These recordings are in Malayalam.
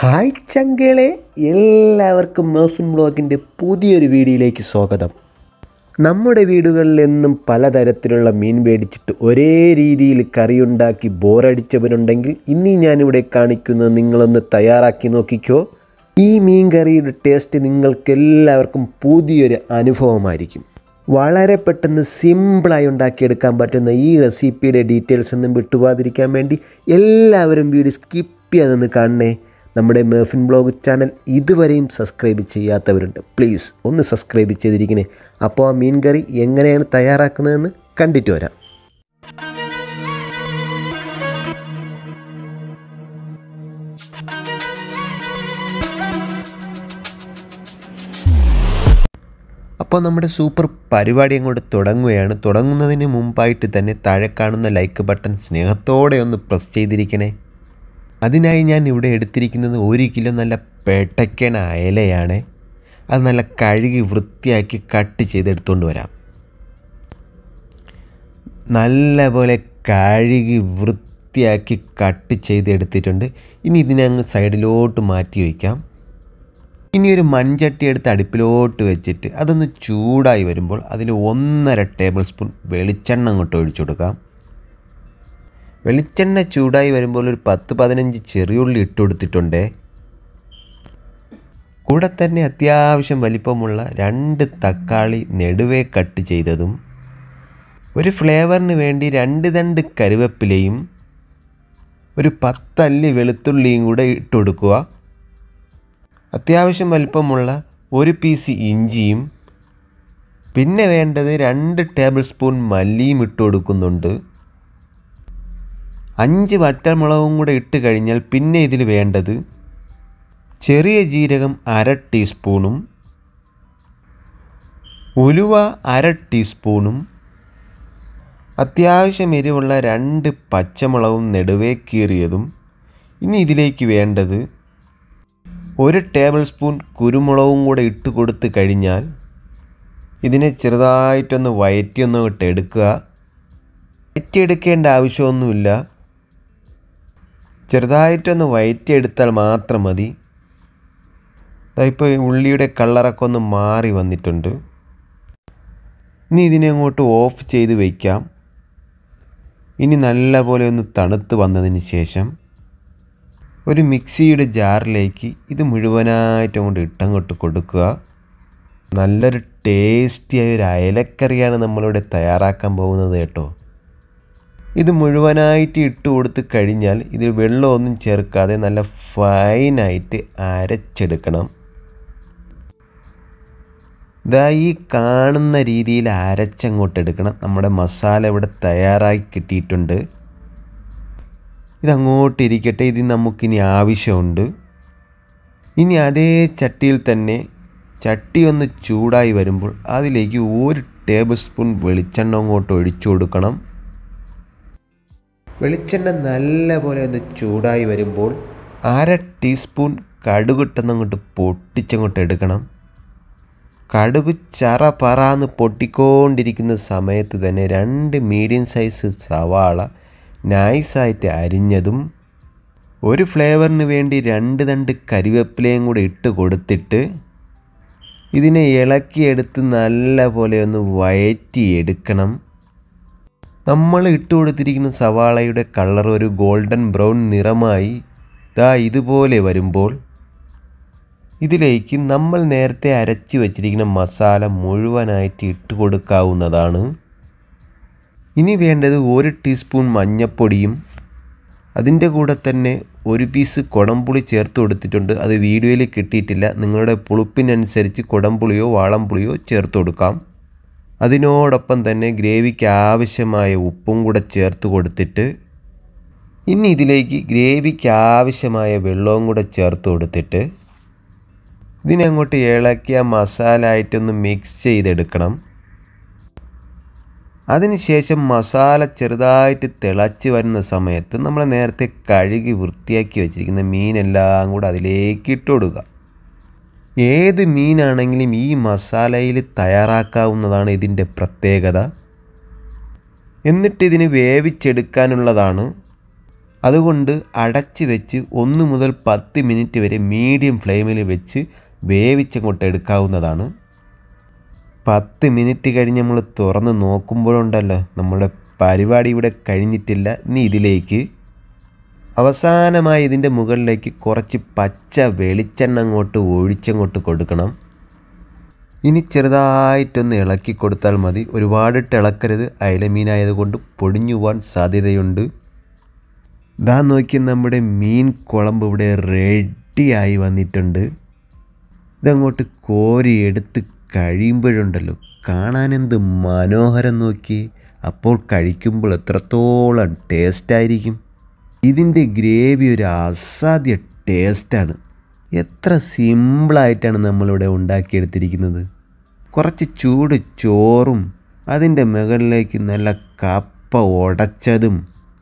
ഹായ് ചങ്കളെ എല്ലാവർക്കും മേഫിൻ ബ്ലോഗിൻ്റെ പുതിയൊരു വീഡിയോയിലേക്ക് സ്വാഗതം നമ്മുടെ വീടുകളിൽ എന്നും പലതരത്തിലുള്ള മീൻ മേടിച്ചിട്ട് ഒരേ രീതിയിൽ കറിയുണ്ടാക്കി ബോറടിച്ചവരുണ്ടെങ്കിൽ ഇനി ഞാനിവിടെ കാണിക്കുന്നത് നിങ്ങളൊന്ന് തയ്യാറാക്കി നോക്കിക്കോ ഈ മീൻ കറിയുടെ ടേസ്റ്റ് നിങ്ങൾക്ക് എല്ലാവർക്കും പുതിയൊരു അനുഭവമായിരിക്കും വളരെ പെട്ടെന്ന് സിമ്പിളായി ഉണ്ടാക്കിയെടുക്കാൻ പറ്റുന്ന ഈ റെസിപ്പിയുടെ ഡീറ്റെയിൽസ് ഒന്നും വിട്ടുപോകാതിരിക്കാൻ വേണ്ടി എല്ലാവരും വീഡിയോ സ്കിപ്പ് ചെയ്യാതൊന്ന് കാണണേ നമ്മുടെ മേഫിൻ ബ്ലോഗ് ചാനൽ ഇതുവരെയും സബ്സ്ക്രൈബ് ചെയ്യാത്തവരുണ്ട് പ്ലീസ് ഒന്ന് സബ്സ്ക്രൈബ് ചെയ്തിരിക്കണേ അപ്പോൾ ആ മീൻ കറി എങ്ങനെയാണ് തയ്യാറാക്കുന്നതെന്ന് കണ്ടിട്ട് വരാം അപ്പോൾ നമ്മുടെ സൂപ്പർ പരിപാടി അങ്ങോട്ട് തുടങ്ങുകയാണ് തുടങ്ങുന്നതിന് മുമ്പായിട്ട് തന്നെ താഴെ കാണുന്ന ലൈക്ക് ബട്ടൺ സ്നേഹത്തോടെ ഒന്ന് പ്രസ് ചെയ്തിരിക്കണേ അതിനായി ഞാൻ ഇവിടെ എടുത്തിരിക്കുന്നത് ഒരു കിലോ നല്ല പേട്ടക്കണ അയലയാണ് അത് നല്ല കഴുകി വൃത്തിയാക്കി കട്ട് ചെയ്തെടുത്തുകൊണ്ട് വരാം നല്ല പോലെ കഴുകി വൃത്തിയാക്കി കട്ട് ചെയ്തെടുത്തിട്ടുണ്ട് ഇനി ഇതിനെ അങ്ങ് സൈഡിലോട്ട് മാറ്റി വയ്ക്കാം ഇനി ഒരു മൺചട്ടി എടുത്ത് അടുപ്പിലോട്ട് വെച്ചിട്ട് അതൊന്ന് ചൂടായി വരുമ്പോൾ അതിൽ ഒന്നര ടേബിൾ സ്പൂൺ വെളിച്ചെണ്ണ അങ്ങോട്ട് ഒഴിച്ചു കൊടുക്കാം വെളിച്ചെണ്ണ ചൂടായി വരുമ്പോൾ ഒരു പത്ത് പതിനഞ്ച് ചെറിയുള്ളി ഇട്ട് കൊടുത്തിട്ടുണ്ട് കൂടെ തന്നെ അത്യാവശ്യം വലിപ്പമുള്ള രണ്ട് തക്കാളി നെടുവേ കട്ട് ചെയ്തതും ഒരു ഫ്ലേവറിന് വേണ്ടി രണ്ട് തണ്ട് കരുവേപ്പിലയും ഒരു പത്തല്ലി വെളുത്തുള്ളിയും കൂടെ ഇട്ട് കൊടുക്കുക അത്യാവശ്യം വലിപ്പമുള്ള ഒരു പീസ് ഇഞ്ചിയും പിന്നെ വേണ്ടത് രണ്ട് ടേബിൾ സ്പൂൺ മല്ലിയും ഇട്ട് കൊടുക്കുന്നുണ്ട് അഞ്ച് വറ്റൽമുളകും കൂടെ ഇട്ട് കഴിഞ്ഞാൽ പിന്നെ ഇതിൽ വേണ്ടത് ചെറിയ ജീരകം അര ടീസ്പൂണും ഉലുവ അര ടീസ്പൂണും അത്യാവശ്യം എരിവുള്ള രണ്ട് പച്ചമുളകും നെടുവേ കീറിയതും ഇനി ഇതിലേക്ക് വേണ്ടത് ഒരു ടേബിൾ സ്പൂൺ കുരുമുളകും കൂടെ ഇട്ട് കൊടുത്ത് കഴിഞ്ഞാൽ ഇതിനെ ചെറുതായിട്ടൊന്ന് വയറ്റിയൊന്ന് ഇട്ട് എടുക്കുക വയറ്റിയെടുക്കേണ്ട ആവശ്യമൊന്നുമില്ല ചെറുതായിട്ടൊന്ന് വയറ്റിയെടുത്താൽ മാത്രം മതി ഇപ്പോൾ ഉള്ളിയുടെ കളറൊക്കെ ഒന്ന് മാറി വന്നിട്ടുണ്ട് ഇനി ഇതിനെ അങ്ങോട്ട് ഓഫ് ചെയ്ത് വയ്ക്കാം ഇനി നല്ല പോലെ ഒന്ന് തണുത്ത് വന്നതിന് ശേഷം ഒരു മിക്സിയുടെ ജാറിലേക്ക് ഇത് മുഴുവനായിട്ട് അങ്ങോട്ട് ഇട്ടങ്ങോട്ട് കൊടുക്കുക നല്ലൊരു ടേസ്റ്റിയായ ഒരു അയലക്കറിയാണ് നമ്മളിവിടെ തയ്യാറാക്കാൻ പോകുന്നത് കേട്ടോ ഇത് മുഴുവനായിട്ട് ഇട്ട് കൊടുത്ത് കഴിഞ്ഞാൽ ഇതിൽ വെള്ളമൊന്നും ചേർക്കാതെ നല്ല ഫൈനായിട്ട് അരച്ചെടുക്കണം ഇതാ ഈ കാണുന്ന രീതിയിൽ അരച്ചങ്ങോട്ട് എടുക്കണം നമ്മുടെ മസാല ഇവിടെ തയ്യാറായി കിട്ടിയിട്ടുണ്ട് ഇതങ്ങോട്ട് ഇരിക്കട്ടെ ഇത് നമുക്കിനി ആവശ്യമുണ്ട് ഇനി അതേ ചട്ടിയിൽ തന്നെ ചട്ടി ഒന്ന് ചൂടായി വരുമ്പോൾ അതിലേക്ക് ഒരു ടേബിൾ സ്പൂൺ വെളിച്ചെണ്ണ അങ്ങോട്ട് ഒഴിച്ചു കൊടുക്കണം വെളിച്ചെണ്ണ നല്ല പോലെ ഒന്ന് ചൂടായി വരുമ്പോൾ അര ടീസ്പൂൺ കടുകിട്ടെന്നങ്ങോട്ട് പൊട്ടിച്ചങ്ങോട്ട് എടുക്കണം കടുക് ചറ പറന്ന് പൊട്ടിക്കൊണ്ടിരിക്കുന്ന സമയത്ത് തന്നെ രണ്ട് മീഡിയം സൈസ് സവാള നൈസായിട്ട് അരിഞ്ഞതും ഒരു ഫ്ലേവറിന് വേണ്ടി രണ്ട് തണ്ട് കരിവേപ്പിലയും കൂടി ഇട്ട് കൊടുത്തിട്ട് ഇതിനെ ഇളക്കിയെടുത്ത് നല്ല പോലെ ഒന്ന് വയറ്റി എടുക്കണം നമ്മൾ ഇട്ട് കൊടുത്തിരിക്കുന്ന സവാളയുടെ കളർ ഒരു ഗോൾഡൻ ബ്രൗൺ നിറമായി ദാ ഇതുപോലെ വരുമ്പോൾ ഇതിലേക്ക് നമ്മൾ നേരത്തെ അരച്ച് വച്ചിരിക്കുന്ന മസാല മുഴുവനായിട്ട് ഇട്ട് കൊടുക്കാവുന്നതാണ് ഇനി വേണ്ടത് ഒരു ടീസ്പൂൺ മഞ്ഞൾപ്പൊടിയും അതിൻ്റെ കൂടെ തന്നെ ഒരു പീസ് കുടംപുളി ചേർത്ത് കൊടുത്തിട്ടുണ്ട് അത് വീഡിയോയിൽ കിട്ടിയിട്ടില്ല നിങ്ങളുടെ പുളിപ്പിനനുസരിച്ച് കുടംപുളിയോ വാളംപുളിയോ ചേർത്ത് കൊടുക്കാം അതിനോടൊപ്പം തന്നെ ഗ്രേവിക്ക് ആവശ്യമായ ഉപ്പും കൂടെ ചേർത്ത് കൊടുത്തിട്ട് ഇനി ഇതിലേക്ക് ഗ്രേവിക്ക് ആവശ്യമായ വെള്ളവും കൂടെ ചേർത്ത് കൊടുത്തിട്ട് ഇതിനങ്ങോട്ട് ഇളക്കിയ മസാല ആയിട്ടൊന്ന് മിക്സ് ചെയ്തെടുക്കണം അതിനുശേഷം മസാല ചെറുതായിട്ട് തിളച്ച് വരുന്ന സമയത്ത് നമ്മൾ നേരത്തെ കഴുകി വൃത്തിയാക്കി വെച്ചിരിക്കുന്ന മീനെല്ലാം കൂടെ അതിലേക്ക് ഇട്ട് കൊടുക്കുക ഏത് മീനാണെങ്കിലും ഈ മസാലയിൽ തയ്യാറാക്കാവുന്നതാണ് ഇതിൻ്റെ പ്രത്യേകത എന്നിട്ട് ഇതിന് വേവിച്ചെടുക്കാനുള്ളതാണ് അതുകൊണ്ട് അടച്ച് വെച്ച് ഒന്ന് മുതൽ പത്ത് മിനിറ്റ് വരെ മീഡിയം ഫ്ലെയിമിൽ വെച്ച് വേവിച്ചങ്ങോട്ട് എടുക്കാവുന്നതാണ് പത്ത് മിനിറ്റ് കഴിഞ്ഞ് നമ്മൾ തുറന്ന് നോക്കുമ്പോഴുണ്ടല്ലോ നമ്മുടെ പരിപാടി ഇവിടെ കഴിഞ്ഞിട്ടില്ല ഇനി ഇതിലേക്ക് അവസാനമായി ഇതിൻ്റെ മുകളിലേക്ക് കുറച്ച് പച്ച വെളിച്ചെണ്ണ അങ്ങോട്ട് ഒഴിച്ചങ്ങോട്ട് കൊടുക്കണം ഇനി ചെറുതായിട്ടൊന്ന് ഇളക്കി കൊടുത്താൽ മതി ഒരുപാടിട്ട് ഇളക്കരുത് അയലമീനായതുകൊണ്ട് പൊടിഞ്ഞു പോകാൻ സാധ്യതയുണ്ട് ഇതാ നോക്കി നമ്മുടെ മീൻ കുളമ്പ് ഇവിടെ റെഡിയായി വന്നിട്ടുണ്ട് ഇതങ്ങോട്ട് കോരി എടുത്ത് കഴിയുമ്പോഴുണ്ടല്ലോ കാണാനെന്ത് മനോഹരം നോക്കി അപ്പോൾ കഴിക്കുമ്പോൾ എത്രത്തോളം ടേസ്റ്റായിരിക്കും ഇതിൻ്റെ ഗ്രേവി ഒരു അസാധ്യ ടേസ്റ്റാണ് എത്ര സിമ്പിളായിട്ടാണ് നമ്മളിവിടെ ഉണ്ടാക്കിയെടുത്തിരിക്കുന്നത് കുറച്ച് ചൂട് ചോറും അതിൻ്റെ മുകളിലേക്ക് നല്ല കപ്പ ഉടച്ചതും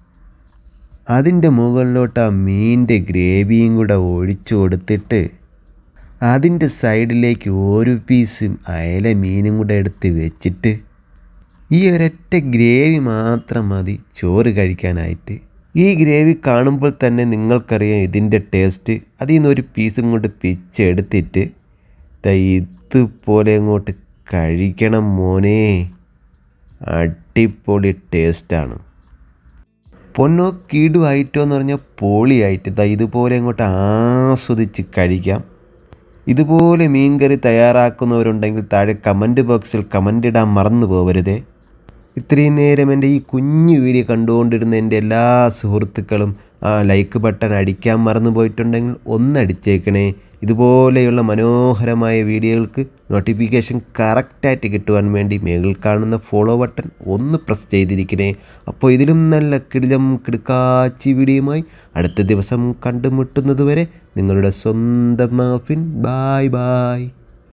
അതിൻ്റെ മുകളിലോട്ട് ആ മീനിൻ്റെ ഗ്രേവിയും കൂടെ ഒഴിച്ചു കൊടുത്തിട്ട് അതിൻ്റെ സൈഡിലേക്ക് ഒരു പീസും അയല മീനും കൂടെ എടുത്ത് വെച്ചിട്ട് ഈ ഒരൊറ്റ ഗ്രേവി മാത്രം മതി ചോറ് കഴിക്കാനായിട്ട് ഈ ഗ്രേവി കാണുമ്പോൾ തന്നെ നിങ്ങൾക്കറിയാം ഇതിൻ്റെ ടേസ്റ്റ് അതിൽ നിന്ന് ഒരു പീസും കൊണ്ട് പിച്ചെടുത്തിട്ട് ദാ ഇതുപോലെ അങ്ങോട്ട് കഴിക്കണം മോനെ അടിപൊളി ടേസ്റ്റാണ് പൊന്നോ കിടു ഐറ്റം എന്ന് പറഞ്ഞാൽ പൊളിയായിട്ട് ദാ ഇതുപോലെ അങ്ങോട്ട് ആസ്വദിച്ച് കഴിക്കാം ഇതുപോലെ മീൻകറി തയ്യാറാക്കുന്നവരുണ്ടെങ്കിൽ താഴെ കമൻറ്റ് ബോക്സിൽ കമൻ്റ് ഇടാൻ മറന്നു പോകരുതേ ഇത്രയും നേരം എൻ്റെ ഈ കുഞ്ഞു വീഡിയോ കണ്ടുകൊണ്ടിരുന്ന എൻ്റെ എല്ലാ സുഹൃത്തുക്കളും ആ ലൈക്ക് ബട്ടൺ അടിക്കാൻ മറന്നു പോയിട്ടുണ്ടെങ്കിൽ ഒന്നടിച്ചേക്കണേ ഇതുപോലെയുള്ള മനോഹരമായ വീഡിയോകൾക്ക് നോട്ടിഫിക്കേഷൻ കറക്റ്റായിട്ട് കിട്ടുവാൻ വേണ്ടി മേളിൽ കാണുന്ന ഫോളോ ബട്ടൺ ഒന്ന് പ്രസ് ചെയ്തിരിക്കണേ അപ്പോൾ ഇതിലും നല്ല കിടിലം കിടുക്കാച്ചി വീഡിയോയുമായി അടുത്ത ദിവസം കണ്ടുമുട്ടുന്നതുവരെ നിങ്ങളുടെ സ്വന്തം മാഫിൻ ബായ് ബായ്